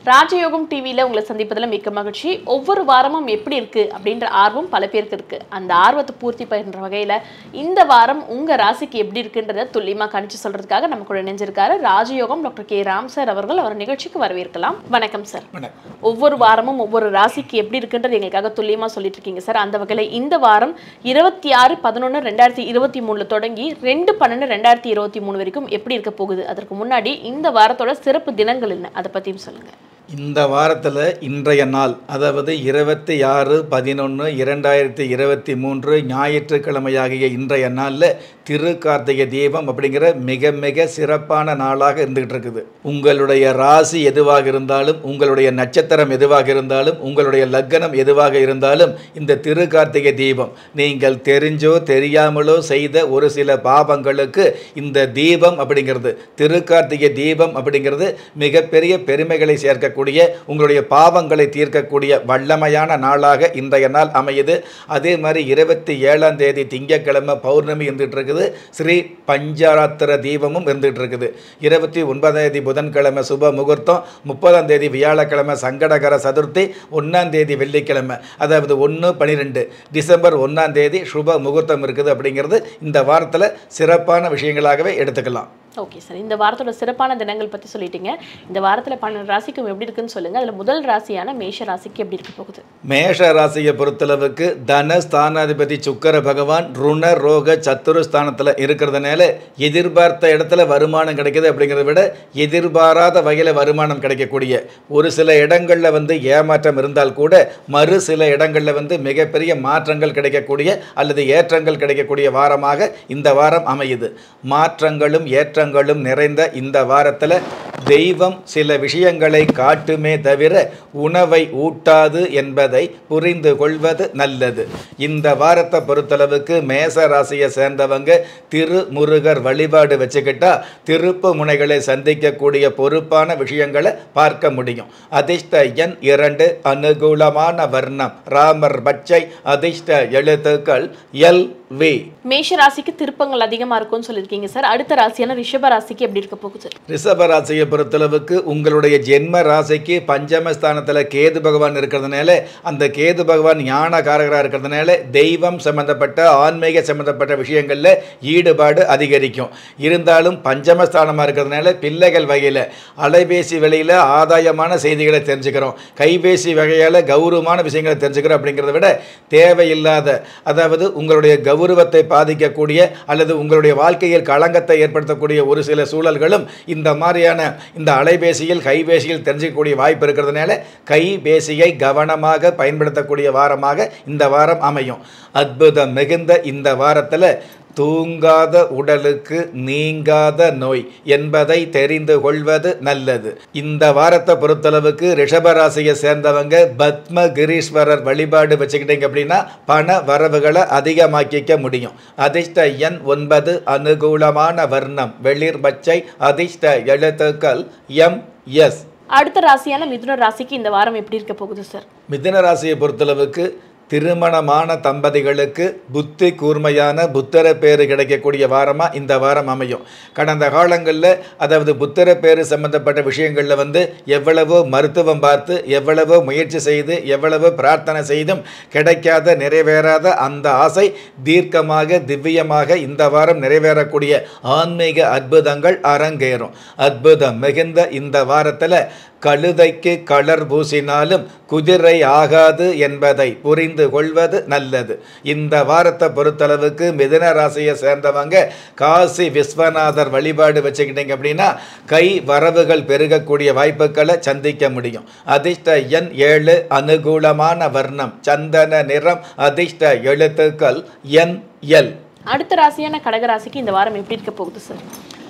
ராஜயோகம் டிவியில் உங்களை சந்திப்பதில் மிக்க மகிழ்ச்சி ஒவ்வொரு வாரமும் எப்படி இருக்கு அப்படின்ற ஆர்வம் பல பேருக்கு இருக்கு அந்த ஆர்வத்தை பூர்த்தி பண்ணுற வகையில் இந்த வாரம் உங்க ராசிக்கு எப்படி இருக்குன்றத துல்லியமா கணிச்சு சொல்றதுக்காக நம்ம கூட இணைஞ்சிருக்காரு ராஜயோகம் டாக்டர் கே ராம் சார் அவர்கள் அவர் நிகழ்ச்சிக்கு வரவேற்கலாம் வணக்கம் சார் வணக்கம் ஒவ்வொரு வாரமும் ஒவ்வொரு ராசிக்கு எப்படி இருக்குன்றது எங்களுக்காக துல்லியமா சொல்லிட்டு இருக்கீங்க சார் அந்த வகையில் இந்த வாரம் இருபத்தி ஆறு பதினொன்று ரெண்டாயிரத்தி இருபத்தி மூணுல தொடங்கி ரெண்டு பன்னெண்டு ரெண்டாயிரத்தி இருபத்தி மூணு வரைக்கும் எப்படி இருக்க போகுது அதற்கு முன்னாடி இந்த வாரத்தோட சிறப்பு தினங்கள் என்ன அதை பத்தியும் சொல்லுங்க இந்த வாரத்தில் இன்றைய நாள் அதாவது இருபத்தி ஆறு பதினொன்று இரண்டாயிரத்தி இருபத்தி மூன்று ஞாயிற்றுக்கிழமையாகிய இன்றைய நாளில் திருக்கார்த்திகை தீபம் அப்படிங்கிற மிக மிக சிறப்பான நாளாக இருந்துகிட்டு இருக்குது உங்களுடைய ராசி எதுவாக இருந்தாலும் உங்களுடைய நட்சத்திரம் எதுவாக இருந்தாலும் உங்களுடைய லக்னம் எதுவாக இருந்தாலும் இந்த திருக்கார்த்திகை தீபம் நீங்கள் தெரிஞ்சோ தெரியாமலோ செய்த ஒரு சில பாவங்களுக்கு இந்த தீபம் அப்படிங்கிறது திருக்கார்த்திகை தீபம் அப்படிங்கிறது மிகப்பெரிய பெருமைகளை சேர்க்கக்கூடிய உங்களுடைய பாவங்களை தீர்க்கக்கூடிய வல்லமையான நாளாக இன்றைய நாள் அமையுது அதே மாதிரி இருபத்தி ஏழாம் தேதி திங்கட்கிழமை பௌர்ணமி இருந்துகிட்டு இருக்குது ஸ்ரீ பஞ்சராத்திர தீபமும் இருந்துகிட்டு இருக்குது இருபத்தி ஒன்பதாம் தேதி புதன்கிழமை சுப முகூர்த்தம் முப்பதாம் தேதி வியாழக்கிழமை சங்கடகர சதுர்த்தி ஒன்றாம் தேதி வெள்ளிக்கிழமை அதாவது ஒன்று பன்னிரெண்டு டிசம்பர் ஒன்றாம் தேதி சுப முகூர்த்தம் இருக்குது அப்படிங்கிறது இந்த வாரத்தில் சிறப்பான விஷயங்களாகவே எடுத்துக்கலாம் ஓகே சார் இந்த வாரத்தோட சிறப்பான தினங்கள் பத்தி சொல்லிட்டீங்க இந்த வாரத்துல பன்னெண்டு ராசிக்கும் எப்படி இருக்குன்னு சொல்லுங்க அதுல முதல் ராசியான மேஷ ராசிக்கு எப்படி இருக்க போகுது மேஷ ராசியை பொறுத்தளவுக்கு தன ஸ்தானாதிபதி சுக்கர பகவான் ருண ரோக சத்துரு ஸ்தானத்தில் இருக்கிறதுனால எதிர்பார்த்த இடத்துல வருமானம் கிடைக்குது அப்படிங்கிறத விட எதிர்பாராத வகையில் வருமானம் கிடைக்கக்கூடிய ஒரு சில இடங்களில் வந்து ஏமாற்றம் இருந்தால் கூட மறு சில இடங்களில் வந்து மிகப்பெரிய மாற்றங்கள் கிடைக்கக்கூடிய அல்லது ஏற்றங்கள் கிடைக்கக்கூடிய வாரமாக இந்த வாரம் அமையுது மாற்றங்களும் ஏற்றங்களும் நிறைந்த இந்த வாரத்தில் தெய்வம் சில விஷயங்களை காட்டுமே தவிர உணவை ஊட்டாது என்பதை புரிந்து கொள்வது நல்லது இந்த வாரத்தை பொறுத்தளவுக்கு மேச ராசியை சேர்ந்தவங்க திருமுருகர் வழிபாடு வச்சுக்கிட்டா திருப்பு முனைகளை சந்திக்கக்கூடிய பொறுப்பான விஷயங்களை பார்க்க முடியும் அதிர்ஷ்ட எண் இரண்டு அனுகூலமான வர்ணம் ராமர் பச்சை அதிர்ஷ்ட எழுத்துக்கள் எல் வி மேஷ ராசிக்கு திருப்பங்கள் அதிகமா இருக்கும்னு சொல்லியிருக்கீங்க சார் அடுத்த ராசியான ரிஷப ராசிக்கு எப்படி இருக்க போகுது ரிஷப ராசியை பொறுத்தளவுக்கு உங்களுடைய ஜென்ம ராசிக்கு பஞ்சமஸ்தானத்தில் கேது பகவான் இருக்கிறதுனால அந்த கேது பகவான் ஞானகாரகராக இருக்கிறதுனால தெய்வம் சம்பந்தப்பட்ட ஆன்மீக சம்பந்தப்பட்ட விஷயங்களில் ஈடுபாடு அதிகரிக்கும் இருந்தாலும் பஞ்சமஸ்தானமாக இருக்கிறதுனால பிள்ளைகள் வகையில் அலைபேசி வழியில் ஆதாயமான செய்திகளை தெரிஞ்சுக்கிறோம் கைபேசி வகையால் கௌரவமான விஷயங்களை தெரிஞ்சுக்கிறோம் அப்படிங்கிறத விட தேவையில்லாத அதாவது உங்களுடைய கௌரவத்தை பாதிக்கக்கூடிய அல்லது உங்களுடைய வாழ்க்கையில் களங்கத்தை ஏற்படுத்தக்கூடிய ஒரு சில சூழல்களும் இந்த மாதிரியான இந்த அலைபேசியில் கைபேசியில் தெரிஞ்சிக்கக்கூடிய வாய்ப்பு இருக்கிறதுனால கைபேசியை கவனமாக பயன்படுத்தக்கூடிய வாரமாக இந்த வாரம் அமையும் அற்புதம் மிகுந்த இந்த வாரத்தில் தூங்காத உடலுக்கு நீங்காத நோய் என்பதை தெரிந்து கொள்வது நல்லது இந்த வாரத்தை பொறுத்தளவுக்கு ரிஷபராசியை சேர்ந்தவங்க பத்மகிரீஸ்வரர் வழிபாடு வச்சுக்கிட்டீங்க அப்படின்னா பண வரவுகளை அதிகமாக்கிக்க முடியும் அதிர்ஷ்ட எண் ஒன்பது அனுகூலமான வர்ணம் வெளிர் பச்சை அதிர்ஷ்ட எழுத்துக்கள் எம் எஸ் அடுத்த ராசியான மிதுன ராசிக்கு இந்த வாரம் எப்படி இருக்க போகுது சார் மிதுன ராசியை பொறுத்தளவுக்கு திருமணமான தம்பதிகளுக்கு புத்தி கூர்மையான புத்தர பேரு கிடைக்கக்கூடிய வாரமாக இந்த வாரம் அமையும் கடந்த காலங்களில் அதாவது புத்தர பேரு சம்பந்தப்பட்ட விஷயங்களில் வந்து எவ்வளவோ மருத்துவம் பார்த்து எவ்வளவோ முயற்சி செய்து எவ்வளவோ பிரார்த்தனை செய்தும் கிடைக்காத நிறைவேறாத அந்த ஆசை தீர்க்கமாக திவ்யமாக இந்த வாரம் நிறைவேறக்கூடிய ஆன்மீக அற்புதங்கள் அரங்கேறும் அற்புதம் மிகுந்த இந்த வாரத்தில் கழுதைக்கு கலர் பூசினாலும் குதிரை ஆகாது என்பதை புரிந்து கொள்வது நல்லது இந்த வாரத்தை பொறுத்தளவுக்கு மிதுன ராசியை சேர்ந்தவங்க காசி விஸ்வநாதர் வழிபாடு வச்சுக்கிட்டீங்க அப்படின்னா கை வரவுகள் பெருகக்கூடிய வாய்ப்புகளை சந்திக்க முடியும் அதிர்ஷ்ட எண் ஏழு அனுகூலமான வர்ணம் சந்தன நிறம் அதிர்ஷ்ட எழுத்துக்கள் என் எல் அடுத்த ராசியான கடக ராசிக்கு இந்த வாரம் எப்படி இருக்க போகுது சார்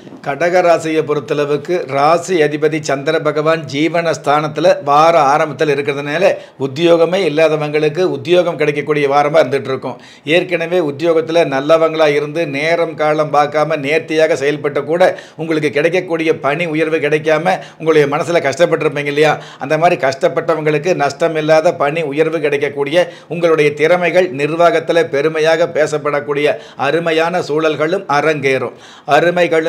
கடக ராசியை பொறுத்தளவுக்கு ராசி அதிபதி சந்திர பகவான் ஜீவன ஸ்தானத்தில் வார ஆரம்பத்தில் இருக்கிறதுனால உத்தியோகமே இல்லாதவங்களுக்கு உத்தியோகம் கிடைக்கக்கூடிய வாரமாக இருந்துட்டு இருக்கும் ஏற்கனவே உத்தியோகத்தில் நல்லவங்களாக இருந்து நேரம் காலம் பார்க்காம நேர்த்தியாக செயல்பட்டு கூட உங்களுக்கு கிடைக்கக்கூடிய பணி உயர்வு கிடைக்காம உங்களுடைய மனசில் கஷ்டப்பட்டிருப்பீங்க இல்லையா அந்த மாதிரி கஷ்டப்பட்டவங்களுக்கு நஷ்டம் இல்லாத பணி உயர்வு கிடைக்கக்கூடிய உங்களுடைய திறமைகள் நிர்வாகத்தில் பெருமையாக பேசப்படக்கூடிய அருமையான சூழல்களும் அரங்கேறும் அருமைகளும் பெருமைகளும்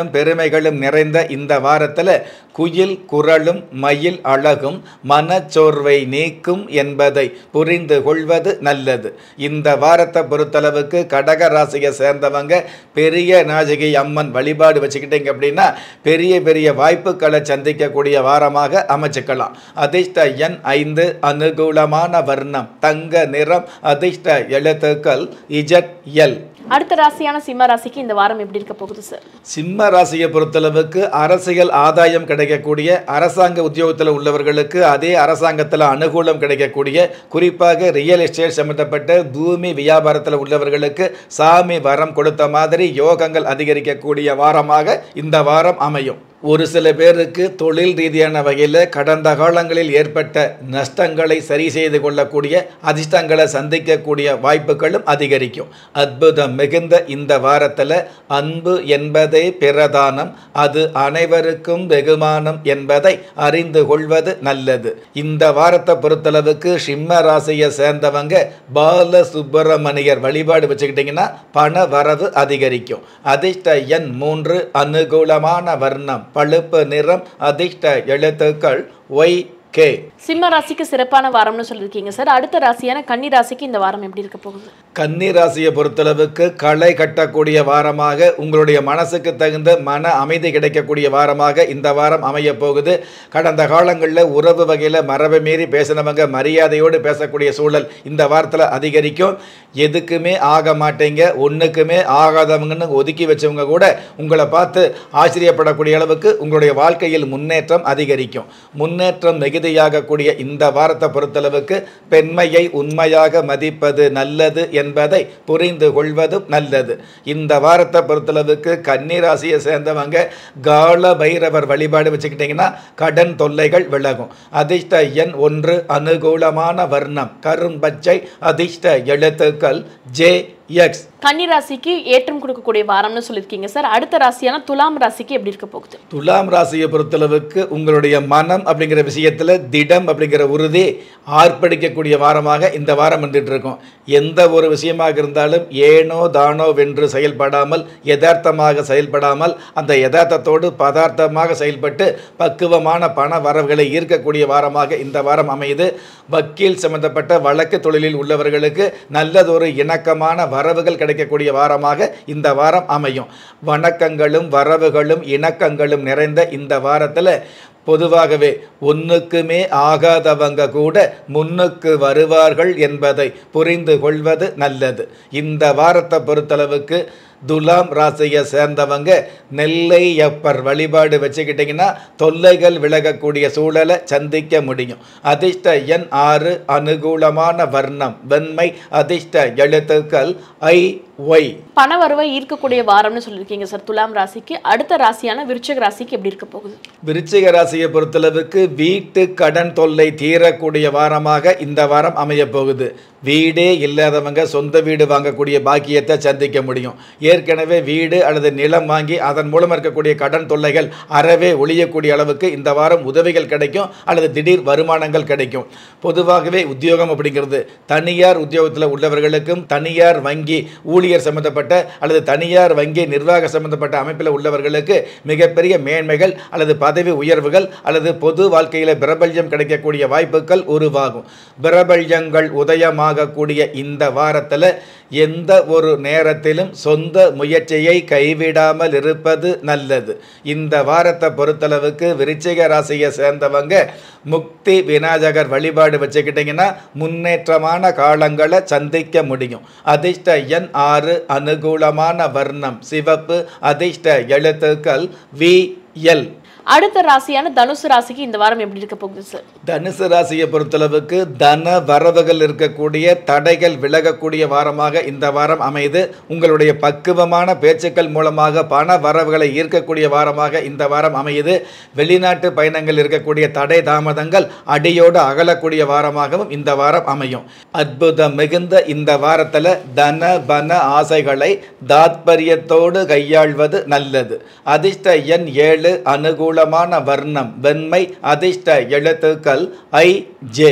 நன்மைகளும் நிறைந்த இந்த வாரத்தில் குயில் குரலும் மயில் அழகும் மனச்சோர்வை நீக்கும் என்பதை புரிந்து கொள்வது நல்லது இந்த வாரத்தை பொறுத்தளவுக்கு கடக ராசியை சேர்ந்தவங்க பெரிய நாயகி அம்மன் வழிபாடு வச்சுக்கிட்டீங்க அப்படின்னா பெரிய பெரிய வாய்ப்புகளை சந்திக்கக்கூடிய வாரமாக அமைச்சுக்கலாம் அதிர்ஷ்ட எண் ஐந்து அனுகூலமான வர்ணம் தங்க நிறம் அதிர்ஷ்ட எழுத்துக்கள் இஜட் எல் அடுத்த ராசியான சிம்ம ராசிக்கு இந்த வாரம் எப்படி இருக்க போகுது சார் சிம்ம ராசியை பொறுத்தளவுக்கு அரசியல் ஆதாயம் கிடைக்கக்கூடிய அரசாங்க உத்தியோகத்தில் உள்ளவர்களுக்கு அதே அரசாங்கத்தில் அனுகூலம் கிடைக்கக்கூடிய குறிப்பாக ரியல் எஸ்டேட் சம்பந்தப்பட்ட பூமி வியாபாரத்தில் உள்ளவர்களுக்கு சாமி வரம் கொடுத்த மாதிரி யோகங்கள் அதிகரிக்கக்கூடிய வாரமாக இந்த வாரம் அமையும் ஒரு சில பேருக்கு தொழில் ரீதியான வகையில் கடந்த காலங்களில் ஏற்பட்ட நஷ்டங்களை சரி செய்து கொள்ளக்கூடிய அதிர்ஷ்டங்களை சந்திக்கக்கூடிய வாய்ப்புகளும் அதிகரிக்கும் அற்புதம் மிகுந்த இந்த வாரத்தில் அன்பு என்பதே பிரதானம் அது அனைவருக்கும் வெகுமானம் என்பதை அறிந்து கொள்வது நல்லது இந்த வாரத்தை பொறுத்தளவுக்கு சிம்ம ராசியை சேர்ந்தவங்க பால சுப்பிரமணியர் வழிபாடு வச்சுக்கிட்டிங்கன்னா பண வரவு அதிகரிக்கும் அதிர்ஷ்ட எண் மூன்று அனுகூலமான வர்ணம் பழுப்பு நிறம் அதிர்ஷ்ட எழுத்துக்கள் ஒய் கே சிம்ம ராசிக்கு சிறப்பான வாரம்னு சொல்லியிருக்கீங்க சார் அடுத்த ராசியான கன்னி ராசிக்கு இந்த வாரம் எப்படி இருக்க போகுது கன்னி ராசியை பொறுத்தளவுக்கு களை கட்டக்கூடிய வாரமாக உங்களுடைய மனசுக்கு தகுந்த மன அமைதி கிடைக்கக்கூடிய வாரமாக இந்த வாரம் அமைய போகுது கடந்த காலங்களில் உறவு வகையில் மரபை மீறி பேசினவங்க மரியாதையோடு பேசக்கூடிய சூழல் இந்த வாரத்தில் அதிகரிக்கும் எதுக்குமே ஆக மாட்டீங்க ஒன்றுக்குமே ஆகாதவங்கன்னு ஒதுக்கி வச்சவங்க கூட உங்களை பார்த்து ஆச்சரியப்படக்கூடிய அளவுக்கு உங்களுடைய வாழ்க்கையில் முன்னேற்றம் அதிகரிக்கும் முன்னேற்றம் மிகுதியாகக்கூடிய இந்த வாரத்தை பொறுத்தளவுக்கு பெண்மையை உண்மையாக மதிப்பது நல்லது என்பதை புரிந்து கொள்வதும் நல்லது இந்த வாரத்தை பொறுத்தளவுக்கு கன்னிராசியை சேர்ந்தவங்க கால பைரவர் வழிபாடு வச்சுக்கிட்டிங்கன்னா கடன் தொல்லைகள் விலகும் அதிர்ஷ்ட எண் ஒன்று அனுகூலமான வர்ணம் கரும்பச்சை அதிர்ஷ்ட எழுத்துக்கள் ஜே எக்ஸ் கன்னி ராசிக்கு ஏற்றம் கொடுக்கக்கூடிய வாரம்னு சொல்லியிருக்கீங்க சார் அடுத்த ராசியான துலாம் ராசிக்கு எப்படி இருக்க போகுது துலாம் ராசியை பொறுத்தளவுக்கு உங்களுடைய மனம் அப்படிங்கிற விஷயத்தில் திடம் அப்படிங்கிற உறுதி ஆர்ப்பரிக்கக்கூடிய வாரமாக இந்த வாரம் வந்துட்டு இருக்கும் எந்த ஒரு விஷயமாக இருந்தாலும் ஏனோ தானோ வென்று செயல்படாமல் யதார்த்தமாக செயல்படாமல் அந்த யதார்த்தத்தோடு பதார்த்தமாக செயல்பட்டு பக்குவமான பண வரவுகளை ஈர்க்கக்கூடிய வாரமாக இந்த வாரம் அமையுது வக்கீல் சம்பந்தப்பட்ட வழக்கு தொழிலில் உள்ளவர்களுக்கு நல்லதொரு இணக்கமான வரவுகள் கிடைக்கக்கூடிய வாரமாக இந்த வாரம் அமையும் வணக்கங்களும் வரவுகளும் இணக்கங்களும் நிறைந்த இந்த வாரத்தில் பொதுவாகவே ஒன்றுக்குமே ஆகாதவங்க கூட முன்னுக்கு வருவார்கள் என்பதை புரிந்து கொள்வது நல்லது இந்த வாரத்தை பொறுத்தளவுக்கு துலாம் ராசியை சேர்ந்தவங்க நெல்லை அப்பர் வழிபாடு வச்சுக்கிட்டிங்கன்னா தொல்லைகள் விலகக்கூடிய சூழலை சந்திக்க முடியும் அதிர்ஷ்ட எண் ஆறு அனுகூலமான வர்ணம் வெண்மை அதிர்ஷ்ட எழுத்துக்கள் ஐ ஒய் பண வருவை ஈர்க்கக்கூடிய வாரம்னு சொல்லியிருக்கீங்க சார் துலாம் ராசிக்கு அடுத்த ராசியான விருச்சிக ராசிக்கு எப்படி இருக்க போகுது விருச்சிக ராசியை பொறுத்தளவுக்கு வீட்டு கடன் தொல்லை தீரக்கூடிய வாரமாக இந்த வாரம் அமைய போகுது வீடே இல்லாதவங்க சொந்த வீடு வாங்கக்கூடிய பாக்கியத்தை சந்திக்க முடியும் ஏற்கனவே வீடு அல்லது நிலம் வாங்கி அதன் மூலம் இருக்கக்கூடிய கடன் தொல்லைகள் அறவே ஒழியக்கூடிய அளவுக்கு இந்த வாரம் உதவிகள் கிடைக்கும் அல்லது திடீர் வருமானங்கள் கிடைக்கும் பொதுவாகவே உத்தியோகம் அப்படிங்கிறது தனியார் உத்தியோகத்தில் உள்ளவர்களுக்கும் தனியார் வங்கி ஊழியர் சம்பந்தப்பட்ட அல்லது தனியார் வங்கி நிர்வாக சம்பந்தப்பட்ட அமைப்பில் உள்ளவர்களுக்கு மிகப்பெரிய மேன்மைகள் அல்லது பதவி உயர்வுகள் அல்லது பொது வாழ்க்கையில் பிரபல்யம் கிடைக்கக்கூடிய வாய்ப்புகள் உருவாகும் பிரபல்யங்கள் உதயமாகக்கூடிய இந்த வாரத்தில் எந்த ஒரு நேரத்திலும் சொந்த முயற்சியை கைவிடாமல் இருப்பது நல்லது இந்த வாரத்தை பொறுத்தளவுக்கு விருச்சிக ராசியை சேர்ந்தவங்க முக்தி விநாயகர் வழிபாடு வச்சுக்கிட்டிங்கன்னா முன்னேற்றமான காலங்களை சந்திக்க முடியும் அதிர்ஷ்ட எண் ஆறு அனுகூலமான வர்ணம் சிவப்பு அதிர்ஷ்ட எழுத்துக்கள் வி எல் அடுத்த ராசியான தனுசு ராசிக்கு இந்த வாரம் எப்படி இருக்க போகுது சார் தனுசு ராசியை பொறுத்தளவுக்கு தன வரவுகள் இருக்கக்கூடிய தடைகள் விலகக்கூடிய வாரமாக இந்த வாரம் அமையுது உங்களுடைய பக்குவமான பேச்சுக்கள் மூலமாக பண வரவுகளை ஈர்க்கக்கூடிய வாரமாக இந்த வாரம் அமையுது வெளிநாட்டு பயணங்கள் இருக்கக்கூடிய தடை தாமதங்கள் அடியோடு அகலக்கூடிய வாரமாகவும் இந்த வாரம் அமையும் அற்புதம் மிகுந்த இந்த வாரத்தில் தன பன ஆசைகளை தாத்பரியத்தோடு கையாள்வது நல்லது அதிர்ஷ்ட எண் ஏழு அனுகூலமான வர்ணம் வெண்மை அதிர்ஷ்ட எழுத்துக்கள் ஐ ஜே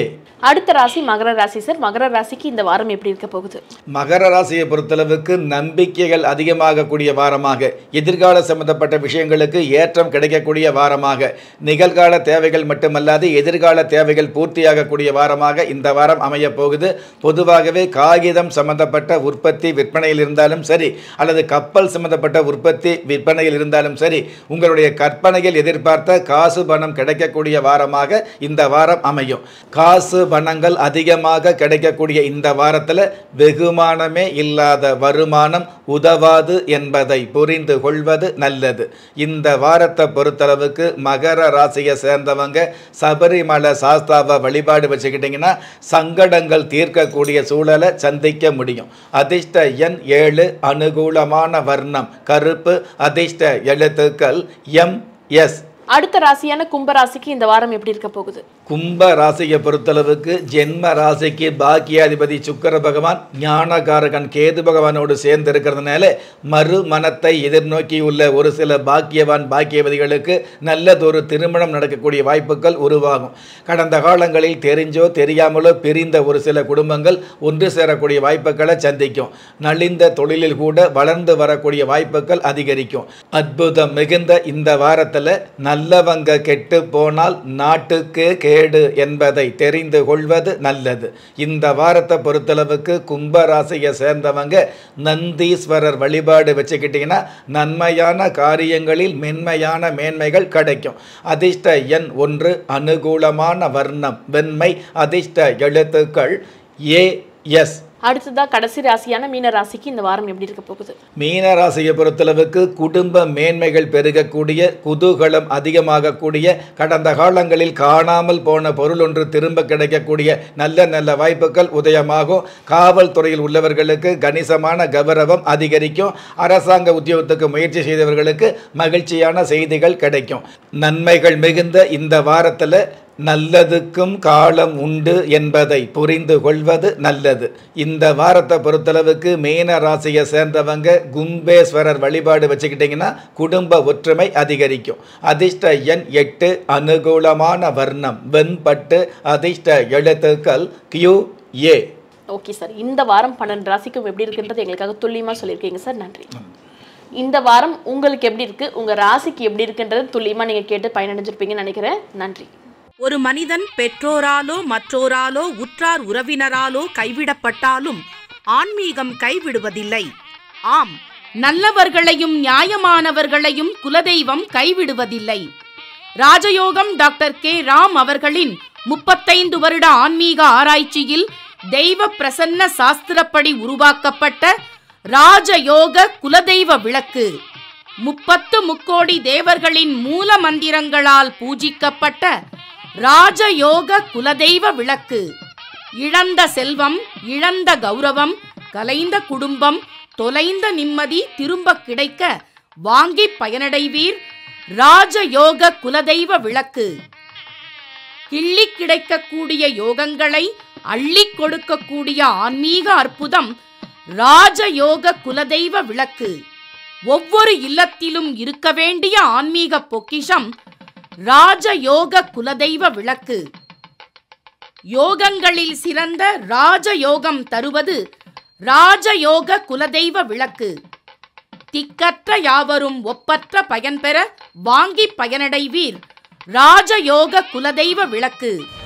அடுத்த ராசி மகர ராசி சார் மகர ராசிக்கு இந்த வாரம் எப்படி இருக்க போகுது மகர ராசியை பொறுத்தளவுக்கு நம்பிக்கைகள் அதிகமாகக்கூடிய வாரமாக எதிர்கால சம்பந்தப்பட்ட விஷயங்களுக்கு ஏற்றம் கிடைக்கக்கூடிய வாரமாக நிகழ்கால தேவைகள் மட்டுமல்லாது எதிர்கால தேவைகள் பூர்த்தியாகக்கூடிய வாரமாக இந்த வாரம் அமையப் போகுது பொதுவாகவே காகிதம் சம்பந்தப்பட்ட உற்பத்தி விற்பனையில் இருந்தாலும் சரி அல்லது கப்பல் சம்பந்தப்பட்ட உற்பத்தி விற்பனையில் இருந்தாலும் சரி உங்களுடைய கற்பனையில் எதிர்பார்த்த காசு பணம் கிடைக்கக்கூடிய வாரமாக இந்த வாரம் அமையும் காசு பணங்கள் அதிகமாக கிடைக்கக்கூடிய இந்த வாரத்தில் வெகுமானமே இல்லாத வருமானம் உதவாது என்பதை புரிந்து கொள்வது நல்லது இந்த வாரத்தை பொறுத்தளவுக்கு மகர ராசியை சேர்ந்தவங்க சபரிமலை சாஸ்தாவை வழிபாடு வச்சுக்கிட்டிங்கன்னா சங்கடங்கள் தீர்க்கக்கூடிய சூழலை சந்திக்க முடியும் அதிர்ஷ்ட எண் ஏழு அனுகூலமான வர்ணம் கருப்பு அதிர்ஷ்ட எழுத்துக்கள் எம் எஸ் அடுத்த ராசியான கும்ப ராசிக்கு இந்த வாரம் எப்படி இருக்க போகுது கும்ப ராசியை பொறுத்தளவுக்கு ஜென்ம ராசிக்கு பாக்கியாதிபதி சுக்கர பகவான் ஞானகாரகன் கேது பகவானோடு சேர்ந்து இருக்கிறதுனால மறு மனத்தை எதிர்நோக்கி உள்ள ஒரு சில பாக்கியவான் பாக்கியவதிகளுக்கு நல்லதொரு திருமணம் நடக்கக்கூடிய வாய்ப்புகள் உருவாகும் கடந்த காலங்களில் தெரிஞ்சோ தெரியாமலோ பிரிந்த ஒரு சில குடும்பங்கள் ஒன்று சேரக்கூடிய வாய்ப்புகளை சந்திக்கும் நலிந்த தொழிலில் கூட வளர்ந்து வரக்கூடிய வாய்ப்புகள் அதிகரிக்கும் அற்புதம் மிகுந்த இந்த வாரத்தில் நல்லவங்க கெட்டு போனால் நாட்டுக்கு கேடு என்பதை தெரிந்து கொள்வது நல்லது இந்த வாரத்தை பொறுத்தளவுக்கு கும்பராசியை சேர்ந்தவங்க நந்தீஸ்வரர் வழிபாடு வச்சுக்கிட்டிங்கன்னா நன்மையான காரியங்களில் மென்மையான மேன்மைகள் கிடைக்கும் அதிர்ஷ்ட எண் ஒன்று அனுகூலமான வர்ணம் வெண்மை அதிர்ஷ்ட எழுத்துக்கள் ஏ எஸ் அடுத்ததா கடைசி ராசியான மீன ராசிக்கு இந்த வாரம் எப்படி இருக்க போகுது மீன ராசியை பொறுத்தளவுக்கு குடும்ப மேன்மைகள் பெருகக்கூடிய குதூகலம் அதிகமாகக்கூடிய கடந்த காலங்களில் காணாமல் போன பொருள் ஒன்று திரும்ப கிடைக்கக்கூடிய நல்ல நல்ல வாய்ப்புகள் உதயமாகும் காவல்துறையில் உள்ளவர்களுக்கு கணிசமான கௌரவம் அதிகரிக்கும் அரசாங்க உத்தியோகத்துக்கு முயற்சி செய்தவர்களுக்கு மகிழ்ச்சியான செய்திகள் கிடைக்கும் நன்மைகள் மிகுந்த இந்த வாரத்தில் நல்லதுக்கும் காலம் உண்டு என்பதை புரிந்து கொள்வது நல்லது இந்த வாரத்தை பொறுத்தளவுக்கு மீன ராசியை சேர்ந்தவங்க கும்பேஸ்வரர் வழிபாடு வச்சுக்கிட்டிங்கன்னா குடும்ப ஒற்றுமை அதிகரிக்கும் அதிர்ஷ்ட எண் எட்டு அனுகூலமான வர்ணம் வெண்பட்டு அதிர்ஷ்ட எழுத்துக்கள் கியூ ஏ ஓகே சார் இந்த வாரம் பன்னெண்டு ராசிக்கும் எப்படி இருக்குன்றது எங்களுக்காக துல்லியமா சொல்லியிருக்கீங்க சார் நன்றி இந்த வாரம் உங்களுக்கு எப்படி இருக்கு உங்க ராசிக்கு எப்படி இருக்குன்றது துல்லியமா நீங்க கேட்டு பயனடைஞ்சிருப்பீங்கன்னு நினைக்கிறேன் நன்றி ஒரு மனிதன் பெற்றோராலோ மற்றோராலோ உற்றார் உறவினராலோ கைவிடப்பட்டாலும் ஆன்மீகம் கைவிடுவதில்லை ஆம் நல்லவர்களையும் நியாயமானவர்களையும் குலதெய்வம் கைவிடுவதில்லை ராஜயோகம் டாக்டர் கே ராம் அவர்களின் முப்பத்தைந்து வருட ஆன்மீக ஆராய்ச்சியில் தெய்வ பிரசன்ன சாஸ்திரப்படி உருவாக்கப்பட்ட ராஜயோக குலதெய்வ விளக்கு முப்பத்து முக்கோடி தேவர்களின் மூல மந்திரங்களால் பூஜிக்கப்பட்ட ராஜயோக குலதெய்வ விளக்கு இழந்த செல்வம் இழந்த கௌரவம் கலைந்த குடும்பம் தொலைந்த நிம்மதி திரும்ப கிடைக்க வாங்கி பயனடைவீர் ராஜயோக குலதெய்வ விளக்கு கிள்ளி கிடைக்கக்கூடிய யோகங்களை அள்ளிக் கொடுக்கக்கூடிய ஆன்மீக அற்புதம் ராஜயோக குலதெய்வ விளக்கு ஒவ்வொரு இல்லத்திலும் இருக்க வேண்டிய ஆன்மீக பொக்கிஷம் ராஜயோக குலதெய்வ விளக்கு யோகங்களில் சிறந்த ராஜயோகம் தருவது ராஜயோக குலதெய்வ விளக்கு திக்கற்ற யாவரும் ஒப்பற்ற பயன்பெற வாங்கி பயனடைவீர் ராஜயோக குலதெய்வ விளக்கு